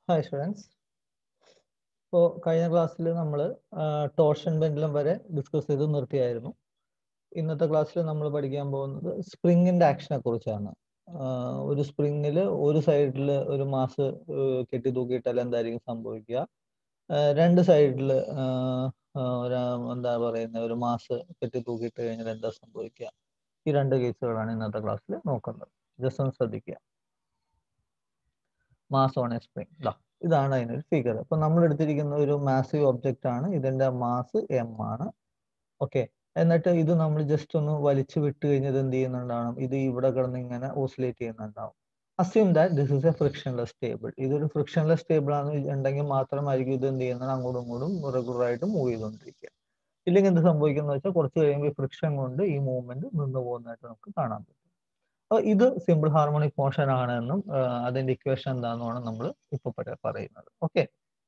Hi students ഇപ്പോൾ കഴിഞ്ഞ ക്ലാസ്സിൽ നമ്മൾ ടോർഷൻ പെൻഡലം വരെ ഡിസ്കസ് ചെയ്ത് നിർത്തിയായിരുന്നു ഇന്നത്തെ ക്ലാസ്സിൽ നമ്മൾ പഠിക്കാൻ പോകുന്നത് സ്പ്രിങ്ങിന്റെ ആക്ഷനെ കുറിച്ചാണ് ആഹ് ഒരു സ്പ്രിങ്ങിൽ ഒരു സൈഡിൽ ഒരു മാസ് കെട്ടി തൂക്കിയിട്ടാൽ എന്തായിരിക്കും സംഭവിക്കുക ആഹ് രണ്ട് സൈഡിൽ എന്താ പറയുന്ന ഒരു മാസ് കെട്ടി തൂക്കിയിട്ട് കഴിഞ്ഞാൽ എന്താ സംഭവിക്കുക ഈ രണ്ട് കേസുകളാണ് ഇന്നത്തെ ക്ലാസ്സിൽ നോക്കുന്നത് ജസ്റ്റ് ഒന്ന് ശ്രദ്ധിക്കുക മാസ് ഓൺ എ സ്പ്രിങ് ഇതാ ഇതാണ് അതിനൊരു ഫിഗർ അപ്പൊ നമ്മൾ എടുത്തിരിക്കുന്ന ഒരു മാസീവ് ഒബ്ജക്റ്റ് ആണ് ഇതിന്റെ മാസ് എം ആണ് ഓക്കെ എന്നിട്ട് ഇത് നമ്മൾ ജസ്റ്റ് ഒന്ന് വലിച്ചു വിട്ട് കഴിഞ്ഞത് എന്ത് ചെയ്യുന്നുണ്ടാവും ഇത് ഇവിടെ കിടന്ന് ഇങ്ങനെ ഓസിലേറ്റ് ചെയ്യുന്നുണ്ടാവും assume that this is a frictionless table ഇതൊരു ഫ്രിക്ഷൻലെസ് ടേബിൾ ആണ് ഉണ്ടെങ്കിൽ മാത്രമായിരിക്കും ഇത് എന്ത് ചെയ്യുന്നത് അങ്ങോട്ടും ഇങ്ങോട്ടും റെഗുലർ ആയിട്ട് മൂവ് ചെയ്തുകൊണ്ടിരിക്കുക ഇല്ലെങ്കിൽ എന്ത് സംഭവിക്കുന്നത് വെച്ചാൽ കുറച്ച് കഴിയുമ്പോൾ ഫ്രിക്ഷൻ കൊണ്ട് ഈ മൂവ്മെന്റ് നിന്ന് പോകുന്നതായിട്ട് നമുക്ക് കാണാൻ പറ്റും അപ്പൊ ഇത് സിമ്പിൾ ഹാർമോണിക് മോഷൻ ആണ് എന്നും അതിന്റെ ഇക്വേഷൻ എന്താണെന്നുമാണ് നമ്മൾ ഇപ്പൊ പറയുന്നത് okay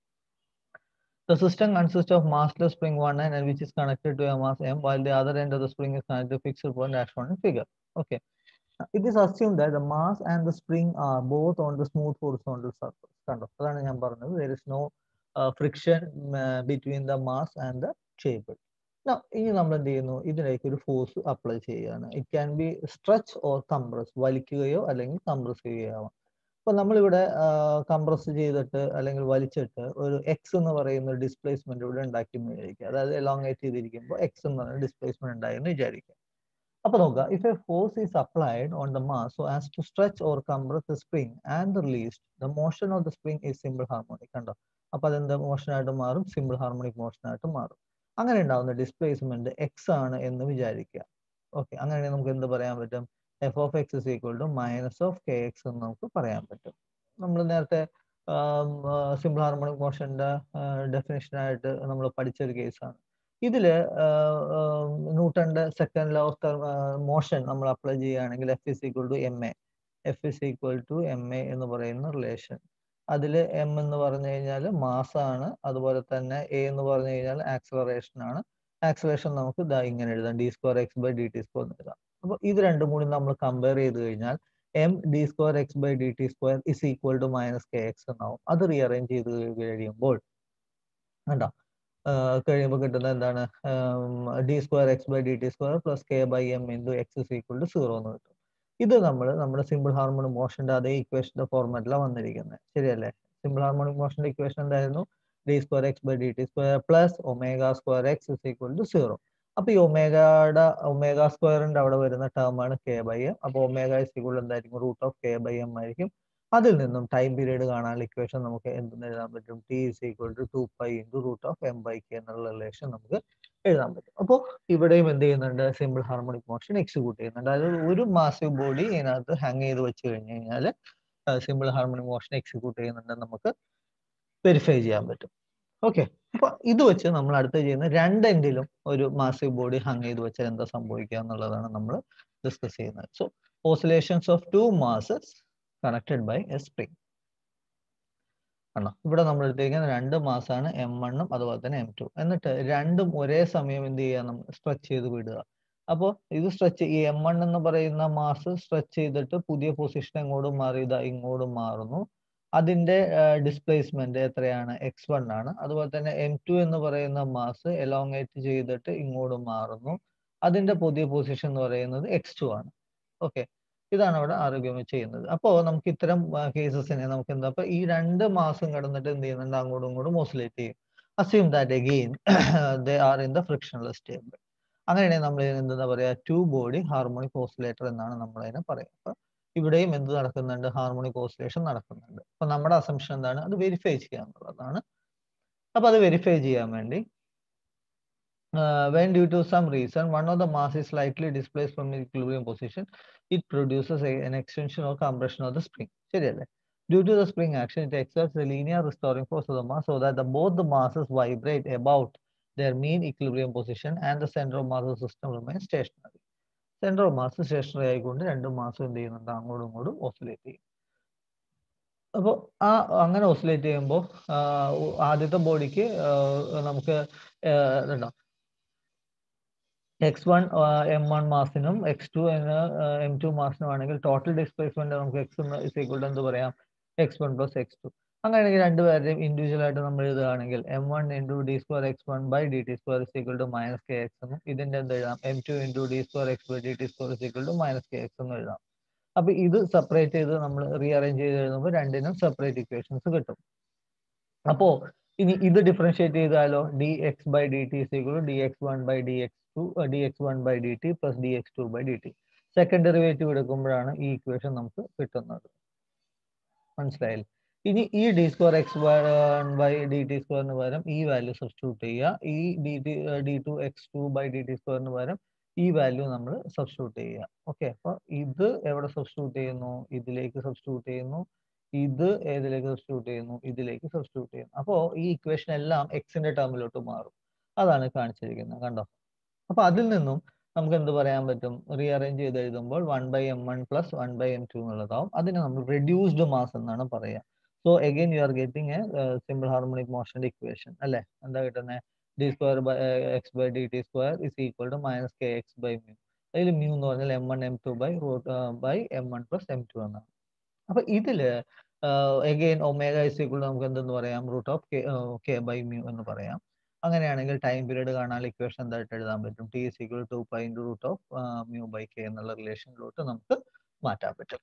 The system consists of massless spring 1 and which is connected to a mass m while the other end of the spring is connected to a fixed point as shown in figure. Okay. It is assumed that the mass and the spring are both on the smooth horizontal surface. കണ്ടോ അതാണ് ഞാൻ പറഞ്ഞത് there is no uh, friction uh, between the mass and the table. Now, ഇനി നമ്മൾ എന്ത് ചെയ്യുന്നു ഇതിലേക്ക് ഒരു ഫോഴ്സ് അപ്ലൈ ചെയ്യുകയാണ് it can be stretch or compress വലിക്കുകയോ അല്ലെങ്കിൽ കംപ്രസ് ചെയ്യുകയോ ആവാം അപ്പൊ നമ്മളിവിടെ കംപ്രസ് ചെയ്തിട്ട് അല്ലെങ്കിൽ വലിച്ചിട്ട് ഒരു എക്സ് എന്ന് പറയുന്ന ഒരു ഡിസ്പ്ലേസ്മെന്റ് ഇവിടെ ഉണ്ടാക്കി എന്ന് വിചാരിക്കുക അതായത് എലോങ്ങേറ്റ് ചെയ്തിരിക്കുമ്പോൾ എക്സ് എന്ന് പറയുന്ന ഡിസ്പ്ലേസ്മെന്റ് ഉണ്ടായി എന്ന് വിചാരിക്കുക അപ്പൊ നോക്കുക if a force is applied on the mass so as to stretch or compress the spring and released the motion of the spring is simple harmonic കണ്ടോ അപ്പൊ അതെന്ത് മോഷനായിട്ട് മാറും സിമ്പിൾ ഹാർമോണിക് മോഷനായിട്ട് മാറും അങ്ങനെ ഉണ്ടാവുന്ന ഡിസ്പ്ലേസ്മെന്റ് എക്സ് ആണ് എന്ന് വിചാരിക്കുക ഓക്കെ അങ്ങനെയാണെങ്കിൽ നമുക്ക് എന്ത് പറയാൻ പറ്റും F of X is equal to minus of K X എന്ന് നമുക്ക് പറയാൻ പറ്റും നമ്മൾ നേരത്തെ സിമ്പിൾ ഹാർമോണിക് മോഷന്റെ ഡെഫിനേഷനായിട്ട് നമ്മൾ പഠിച്ചൊരു കേസാണ് ഇതില് ന്യൂട്ടന്റെ സെക്കൻഡ് ലോ ഓഫ് മോഷൻ നമ്മൾ അപ്ലൈ ചെയ്യുകയാണെങ്കിൽ F is equal to M A F is equal to M A എന്ന് പറയുന്ന റിലേഷൻ അതിൽ എം എന്ന് പറഞ്ഞു കഴിഞ്ഞാൽ മാസ് ആണ് അതുപോലെ തന്നെ എ എന്ന് പറഞ്ഞു കഴിഞ്ഞാൽ ആക്സലറേഷൻ ആണ് ആക്സലറേഷൻ നമുക്ക് ഇതാ ഇങ്ങനെ എഴുതാം D square X by D T square എന്ന് എഴുതാം അപ്പൊ ഇത് രണ്ടും കൂടി നമ്മൾ കമ്പയർ ചെയ്ത് കഴിഞ്ഞാൽ M D square X by D T square is equal to minus K X എന്നാവും അത് റീഅറേഞ്ച് ചെയ്ത് കഴിയുമ്പോൾ കണ്ടോ കഴിയുമ്പോൾ കിട്ടുന്നത് എന്താണ് D square X by D T square plus K by M into X is equal to zero എന്ന് കിട്ടും ഇത് നമ്മൾ നമ്മുടെ സിമ്പിൾ ഹാർമോണിക് മോഷന്റെ അതേ ഇക്വേഷന്റെ ഫോർമാറ്റിലാണ് വന്നിരിക്കുന്നത് ശരിയല്ലേ സിമ്പിൾ ഹാർമോണിക് മോഷന്റെ ഇക്വേഷൻ എന്തായിരുന്നു D square X by D T square plus omega square X is equal to zero അപ്പൊ ഈ ഒമേഗയുടെ ഒമേഗ സ്ക്വയറിന്റെ അവിടെ വരുന്ന ടേം ആണ് കെ ബൈ എം അപ്പൊ ഒമേഗ ഇസ് ഈക്വൽ എന്തായിരിക്കും root of K by M ആയിരിക്കും അതിൽ നിന്നും ടൈം പീരീഡ് കാണാനുള്ള ഇക്വേഷൻ നമുക്ക് എന്തെന്ന് എഴുതാൻ പറ്റും T is equal to two pi into root of M by K എന്നുള്ള റിലേഷൻ നമുക്ക് എഴുതാൻ പറ്റും അപ്പോൾ ഇവിടെയും എന്ത് ചെയ്യുന്നുണ്ട് സിമ്പിൾ ഹാർമോണിക് മോഷൻ എക്സിക്യൂട്ട് ചെയ്യുന്നുണ്ട് അതായത് ഒരു മാസീവ് ബോഡി ഇതിനകത്ത് ഹാങ് ചെയ്ത് വെച്ച് കഴിഞ്ഞ് കഴിഞ്ഞാൽ സിമ്പിൾ ഹാർമോണിക് മോഷൻ എക്സിക്യൂട്ട് ചെയ്യുന്നുണ്ട് നമുക്ക് വെരിഫൈ ചെയ്യാൻ പറ്റും ഓക്കെ അപ്പൊ ഇത് വെച്ച് നമ്മൾ അടുത്ത് ചെയ്യുന്ന രണ്ട് എൻഡിലും ഒരു മാസീവ് ബോഡി ഹാങ് ചെയ്ത് വെച്ചാൽ എന്താ സംഭവിക്കുക എന്നുള്ളതാണ് നമ്മൾ ഡിസ്കസ് ചെയ്യുന്നത് so oscillations of two masses connected by a spring ആണോ ഇവിടെ നമ്മൾ എടുത്തിരിക്കുന്ന രണ്ട് മാസമാണ് എം വണ്ണും അതുപോലെ തന്നെ എം ടു എന്നിട്ട് രണ്ടും ഒരേ സമയം എന്ത് ചെയ്യുക നമ്മൾ സ്ട്രെച്ച് ചെയ്ത് വിടുക അപ്പോൾ ഇത് സ്ട്രെച്ച് ഈ എം വൺ എന്ന് പറയുന്ന മാസ് സ്ട്രെച്ച് ചെയ്തിട്ട് പുതിയ പൊസിഷൻ എങ്ങോട്ടും മാറി ഇതാ ഇങ്ങോട്ടും മാറുന്നു അതിന്റെ ഡിസ്പ്ലേസ്മെന്റ് എത്രയാണ് എക്സ് വൺ ആണ് അതുപോലെ തന്നെ എം ടു എന്ന് പറയുന്ന മാസ് എലോങ്ങേറ്റ് ചെയ്തിട്ട് ഇങ്ങോട്ടും മാറുന്നു അതിന്റെ പുതിയ പൊസിഷൻ എന്ന് പറയുന്നത് എക്സ് ടു ആണ് ഓക്കെ ഇതാണ് അവിടെ ആരോഗ്യം ചെയ്യുന്നത് അപ്പോൾ നമുക്ക് ഇത്തരം കേസസിനെ നമുക്ക് എന്താ അപ്പൊ ഈ രണ്ട് മാസം കടന്നിട്ട് എന്ത് ചെയ്യുന്നുണ്ട് അങ്ങോട്ടും ഇങ്ങോട്ടും ഓസിലേറ്റ് ചെയ്യും assume that again they are in the frictional stable അങ്ങനെയാണെങ്കിൽ നമ്മൾ എന്താ പറയാ ടു ബോഡി ഹാർമോണിക് ഓസിലേറ്റർ എന്നാണ് നമ്മൾ അതിനെ പറയുക അപ്പൊ ഇവിടെയും എന്ത് നടക്കുന്നുണ്ട് ഹാർമോണിക് ഓസിലേഷൻ നടക്കുന്നുണ്ട് അപ്പൊ നമ്മുടെ അസംഷൻ എന്താണ് അത് വെരിഫൈ ചെയ്യുക എന്നുള്ളതാണ് അപ്പൊ അത് വെരിഫൈ ചെയ്യാൻ വേണ്ടി uh, when due to some reason one of the mass is slightly displaced from the equilibrium position it produces a, an extension or compression of the spring ശരിയല്ലേ due to the spring action it exerts a linear restoring force of the mass so that the, both the masses vibrate about their mean equilibrium position and the center of mass of the system remains stationary center of mass stationary ആയിക്കൊണ്ട് രണ്ട് മാസം എന്ത് ചെയ്യുന്നുണ്ട് അങ്ങോട്ടും ഇങ്ങോട്ടും oscillate ചെയ്യും അപ്പോൾ ആ അങ്ങനെ ഓസിലേറ്റ് ചെയ്യുമ്പോൾ ആദ്യത്തെ ബോഡിക്ക് നമുക്ക് ഇതുണ്ടോ എക്സ് വൺ എം വൺ മാസിനും എക്സ് ടു എം ടു മാസിനും ആണെങ്കിൽ ടോട്ടൽ ഡിസ്പ്ലേസ്മെന്റ് നമുക്ക് എക്സ് ഇസ് ഈക്വൽ ടു എന്ത് പറയാം X one plus X two അങ്ങനെയാണെങ്കിൽ രണ്ടുപേരുടെയും ഇൻഡിവിജ്വൽ ആയിട്ട് നമ്മൾ എഴുതുകയാണെങ്കിൽ M one into D square X one by D T square is equal to minus K X എന്നും ഇതിന്റെ എന്ത് എഴുതാം M two into D square X by D T square is equal to minus K X എന്ന് എഴുതാം അപ്പൊ ഇത് separate ചെയ്ത് നമ്മൾ റീഅറേഞ്ച് ചെയ്ത് എഴുതുമ്പോൾ രണ്ടിനും സെപ്പറേറ്റ് ഇക്വേഷൻസ് കിട്ടും അപ്പോ ഇനി ഇത് ഡിഫറൻഷിയേറ്റ് ചെയ്താലോ D X by D T equal D X one by D X two D X one by D T plus D X two by D T second derivative എടുക്കുമ്പോഴാണ് ഈ equation നമുക്ക് കിട്ടുന്നത് മനസ്സിലായില്ലേ ഇനി ഈ D square X one by D T സ്ക്വയറിന് പകരം ഈ വാല്യൂ സബ്സ്റ്റിറ്റ്യൂട്ട് ചെയ്യുക ഈ D T D two X two by D T സ്ക്വയറിന് പകരം ഈ വാല്യൂ നമ്മൾ സബ്സ്റ്റിറ്റ്യൂട്ട് ചെയ്യുക ഓക്കെ അപ്പൊ ഇത് എവിടെ സബ്സ്റ്റിറ്റ്യൂട്ട് ചെയ്യുന്നു ഇതിലേക്ക് സബ്സ്റ്റിറ്റ്യൂട്ട് ചെയ്യുന്നു ഇത് ഏതിലേക്ക് സബ്സ്റ്റിറ്റ്യൂട്ട് ചെയ്യുന്നു ഇതിലേക്ക് സബ്സ്റ്റിറ്റ്യൂട്ട് ചെയ്യുന്നു അപ്പോൾ ഈ ഇക്വേഷൻ എല്ലാം എക്സിന്റെ ടേമിലോട്ട് മാറും അതാണ് കാണിച്ചിരിക്കുന്നത് കണ്ടോ അപ്പൊ അതിൽ നിന്നും നമുക്ക് എന്ത് പറയാൻ പറ്റും റീഅറേഞ്ച് ചെയ്ത് എഴുതുമ്പോൾ one by M one plus one by M two എന്നുള്ളതാവും അതിനെ നമ്മൾ റെഡ്യൂസ്ഡ് മാസ് എന്നാണ് പറയുക so again you are getting a simple harmonic മോഷന്റെ ഇക്വേഷൻ അല്ലേ എന്താ കിട്ടുന്നത് D square by X by D T square is equal to minus K X by mu അതിൽ മ്യൂ എന്ന് പറഞ്ഞാൽ M one M two by root by M one plus M two എന്നാണ് അപ്പൊ ഇതില് എഗെയിൻ ഒമേഗ ഇസ് ഈക്വൽ നമുക്ക് എന്തെന്ന് പറയാം root of K K by mu എന്ന് പറയാം അങ്ങനെയാണെങ്കിൽ ടൈം പീരീഡ് കാണാൻ ഇക്വേഷൻ എന്തായിട്ട് എഴുതാൻ പറ്റും T is equal to pi into root of mu by K എന്നുള്ള റിലേഷനിലോട്ട് നമുക്ക് മാറ്റാൻ പറ്റും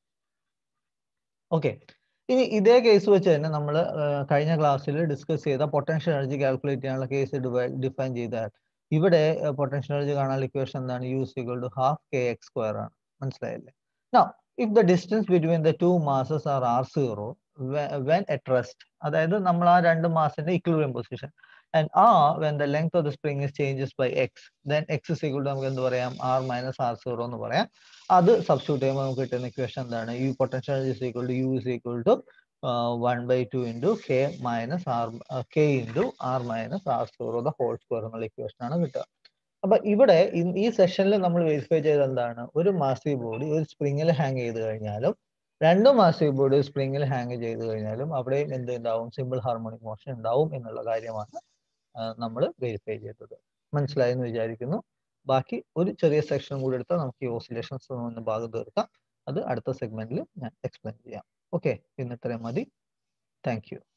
ഓക്കെ ഇനി ഇതേ കേസ് വെച്ച് തന്നെ നമ്മൾ കഴിഞ്ഞ ക്ലാസ്സിൽ ഡിസ്കസ് ചെയ്ത പൊട്ടൻഷ്യൽ എനർജി കാൽക്കുലേറ്റ് ചെയ്യാനുള്ള കേസ് ഡിഫൈൻ ചെയ്താൽ ഇവിടെ പൊട്ടൻഷ്യൽ എനർജി കാണാനുള്ള ഇക്വേഷൻ എന്താണ് U equal to half k x square ആണ് മനസ്സിലായില്ലേ no if the distance between the two masses are r zero when at rest അതായത് നമ്മൾ ആ രണ്ട് മാസത്തിന്റെ equilibrium position and r when the length of the spring is changes by x then x is equal to നമുക്ക് എന്ത് പറയാം R minus r zero എന്ന് പറയാം അത് സബ്സ്റ്റിറ്റ്യൂട്ട് ചെയ്യുമ്പോൾ നമുക്ക് കിട്ടുന്ന ഇക്വേഷൻ എന്താണ് U potential energy is equal to U is equal to one by two into k minus r k into r minus r zero the whole square എന്നുള്ള equation ആണ് കിട്ടുക അപ്പൊ ഇവിടെ ഈ സെഷനിൽ നമ്മൾ വെരിഫൈ ചെയ്ത് എന്താണ് ഒരു മാസീവ് ബോഡി ഒരു സ്പ്രിങ്ങിൽ ഹാങ് ചെയ്ത് കഴിഞ്ഞാലും രണ്ട് മാസീവ് ബോഡി സ്പ്രിങ്ങിൽ ഹാങ് ചെയ്ത് കഴിഞ്ഞാലും അവിടെയും എന്ത് ഉണ്ടാവും സിമ്പിൾ ഹാർമോണിക് മോഷൻ ഉണ്ടാവും എന്നുള്ള കാര്യമാണ് നമ്മൾ വെരിഫൈ ചെയ്തത് മനസ്സിലായി എന്ന് വിചാരിക്കുന്നു ബാക്കി ഒരു ചെറിയ സെക്ഷൻ കൂടി എടുത്താൽ നമുക്ക് ഈ ഓസിലേഷൻസ് എന്ന ഭാഗം തീർക്കാം അത് അടുത്ത സെഗ്മെന്റിൽ ഞാൻ എക്സ്പ്ലെയിൻ ചെയ്യാം ഓക്കെ ഇന്ന് ഇത്രയും മതി താങ്ക് യു